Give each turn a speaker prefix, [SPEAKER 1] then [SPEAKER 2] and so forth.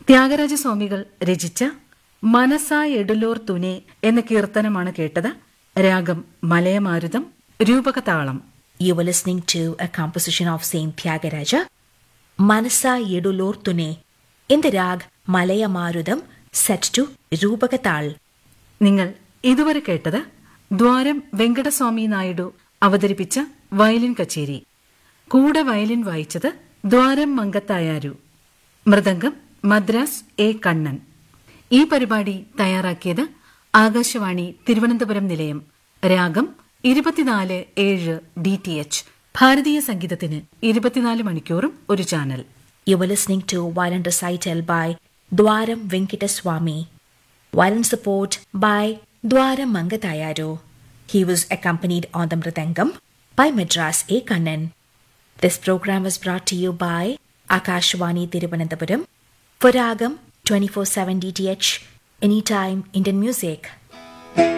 [SPEAKER 1] ത്യാഗരാജസ്വാമികൾ രചിച്ച മനസാ എഡുലോർ തുനെ എന്ന കീർത്തനമാണ് കേട്ടത് രാഗം മലയമാരുതം രൂപകതാളം
[SPEAKER 2] You were listening to a composition of Saint Tyagaraja, Manasa Yedulor Tune, in the rag Malaya Marudam, set to Rupakatal.
[SPEAKER 1] നിങ്ങൾ ഇതുവരെ കേട്ടത് ദ്വാരം വെങ്കടസ്വാമി നായിഡു അവതരിപ്പിച്ച വയലിൻ കച്ചേരി കൂടെ വയലിൻ വായിച്ചത് ദ്വാരം മങ്കത്തായാരു മൃദംഗം മദ്രാസ് എ കണ്ണൻ ഈ പരിപാടി തയ്യാറാക്കിയത് ആകാശവാണി തിരുവനന്തപുരം നിലയം രാഗം ഇരുപത്തിനാല് ഏഴ് ഡി ടി എച്ച് ഭാരതീയ സംഗീതത്തിന് ഇരുപത്തിനാല് മണിക്കൂറും ഒരു channel
[SPEAKER 2] You were listening to Violin Recital by Dwaram Venkataswamy. Violin support by Dwaram Mangatayaru. He was accompanied on the Mridangam by Madras A. Kannan. This program was brought to you by Akashwani Tiruvananthapuram for Ragam 24-7 DTH, anytime Indian music.